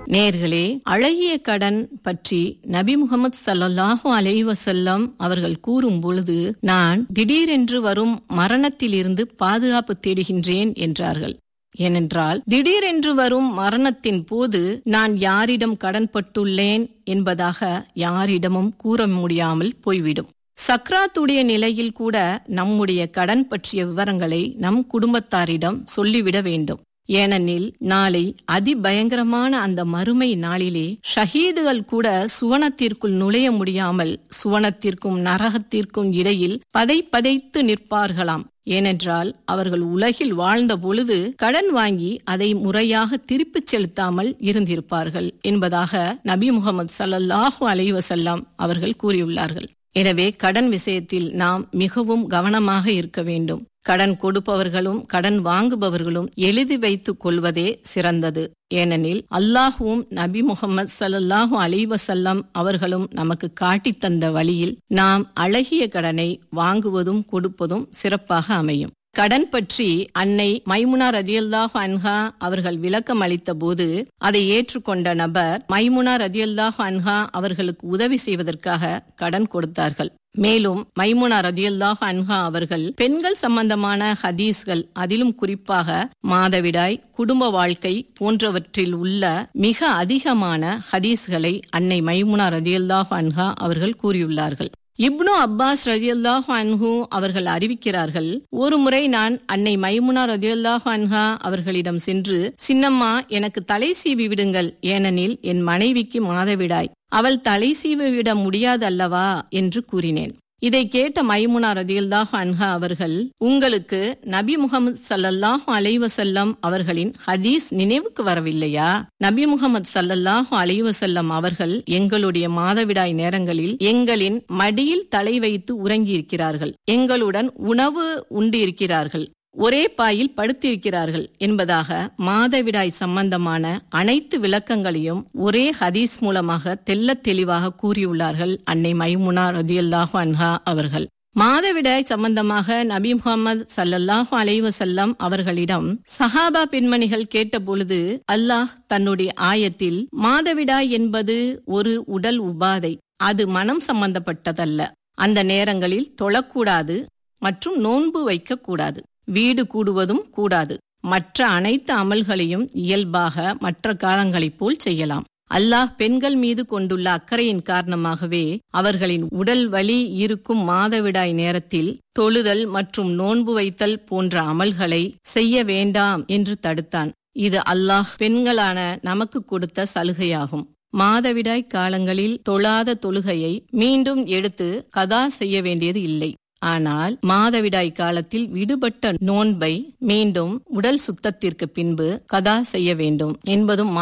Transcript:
நேர்களே அழகிய கடன் பற்றி நபி முகமது சல்லல்லாஹு அலைஹி வஸல்லம் அவர்கள் கூறும் பொழுது நான் திடீரென்று வரும் மரணத்திலிருந்து பாதுகாப்பு தேடுகின்றேன் என்றார்கள் ஏனென்றால் திடீரென்று வரும் மரணத்தின் போது நான் யாரிடம் கடன்பட்டுள்ளேன் என்பதாக யாரிடமும் கூற முடியாமல் போய்விடும் சக்ராத்துடைய நிலையில் கூட நம்முடைய கடன் பற்றிய விவரங்களை நம் குடும்பத்தாரிடம் சொல்லிவிட வேண்டும் ஏனெனில் நாளை அதிபயங்கரமான அந்த மறுமை நாளிலே ஷஹீதுகள் கூட சுவனத்திற்குள் நுழைய முடியாமல் சுவனத்திற்கும் நரகத்திற்கும் இடையில் பதை பதைத்து நிற்பார்களாம் ஏனென்றால் அவர்கள் உலகில் வாழ்ந்த பொழுது கடன் வாங்கி அதை முறையாக திருப்பிச் செலுத்தாமல் இருந்திருப்பார்கள் என்பதாக நபி முகமது சல்லல்லாஹு அலைவசல்லாம் அவர்கள் கூறியுள்ளார்கள் எனவே கடன் விஷயத்தில் நாம் மிகவும் கவனமாக இருக்க வேண்டும் கடன் கொடுப்பவர்களும் கடன் வாங்குபவர்களும் எழுதி வைத்துக் கொள்வதே சிறந்தது ஏனெனில் அல்லாஹுவும் நபி முகமது சல்லாஹூ அலிவசல்லம் அவர்களும் நமக்கு காட்டித் தந்த வழியில் நாம் அழகிய கடனை வாங்குவதும் கொடுப்பதும் சிறப்பாக அமையும் கடன் பற்றி அன்னை மைமுனா ரதியல்லாஹு அன்ஹா அவர்கள் விளக்கம் அளித்த போது அதை ஏற்றுக்கொண்ட நபர் மைமுனா ரதியல்லாஹு அன்ஹா அவர்களுக்கு உதவி செய்வதற்காக கடன் கொடுத்தார்கள் மேலும் மைமுனா ரதியல்லாஹு அன்ஹா அவர்கள் பெண்கள் சம்பந்தமான ஹதீஸ்கள் அதிலும் குறிப்பாக மாதவிடாய் குடும்ப வாழ்க்கை போன்றவற்றில் உள்ள மிக அதிகமான ஹதீஸ்களை அன்னை மைமுனா ரதியல்லாஹு அன்ஹா அவர்கள் கூறியுள்ளார்கள் இப்னு அப்பாஸ் ரதியல்லாஹு அன்ஹு அவர்கள் அறிவிக்கிறார்கள் ஒரு முறை நான் அன்னை மைமுனா ரதியல்லாஹு அன்ஹா அவர்களிடம் சென்று சின்னம்மா எனக்கு தலை சீவி விடுங்கள் ஏனெனில் என் மனைவிக்கு மாதவிடாய் அவள் தலை சீவி விட முடியாது அல்லவா என்று கூறினேன் இதை கேட்ட மைமுனா ரதியல்லாஹு அன்ஹா அவர்கள் உங்களுக்கு நபி முகமது சல்லல்லாஹு அலைவசல்லம் அவர்களின் ஹதீஸ் நினைவுக்கு வரவில்லையா நபி முகமது சல்லல்லாஹு அலைவசல்லம் அவர்கள் எங்களுடைய மாதவிடாய் நேரங்களில் எங்களின் மடியில் தலை வைத்து உறங்கியிருக்கிறார்கள் எங்களுடன் உணவு உண்டு இருக்கிறார்கள் ஒரே பாயில் படுத்திருக்கிறார்கள் என்பதாக மாதவிடாய் சம்பந்தமான அனைத்து விளக்கங்களையும் ஒரே ஹதீஸ் மூலமாக தெல்ல தெளிவாக கூறியுள்ளார்கள் அன்னை மைமுனா ரதியல்லாஹு அன்ஹா அவர்கள் மாதவிடாய் சம்பந்தமாக நபி முகமது சல்லல்லாஹு அலைவசல்லம் அவர்களிடம் சஹாபா பெண்மணிகள் கேட்டபொழுது அல்லாஹ் தன்னுடைய ஆயத்தில் மாதவிடாய் என்பது ஒரு உடல் உபாதை அது மனம் சம்பந்தப்பட்டதல்ல அந்த நேரங்களில் தொழக்கூடாது மற்றும் நோன்பு வைக்கக்கூடாது வீடு கூடுவதும் கூடாது மற்ற அனைத்து அமல்களையும் இயல்பாக மற்ற காலங்களைப் போல் செய்யலாம் அல்லாஹ் பெண்கள் மீது கொண்டுள்ள அக்கறையின் காரணமாகவே அவர்களின் உடல் வலி இருக்கும் மாதவிடாய் நேரத்தில் தொழுதல் மற்றும் நோன்பு வைத்தல் போன்ற அமல்களை செய்ய வேண்டாம் என்று தடுத்தான் இது அல்லாஹ் பெண்களான நமக்கு கொடுத்த சலுகையாகும் மாதவிடாய் காலங்களில் தொழாத தொழுகையை மீண்டும் எடுத்து கதா செய்ய வேண்டியது இல்லை ஆனால் மாதவிடாய் காலத்தில் விடுபட்ட நோன்பை மீண்டும் உடல் சுத்தத்திற்கு பின்பு கதா செய்ய வேண்டும் என்பதும்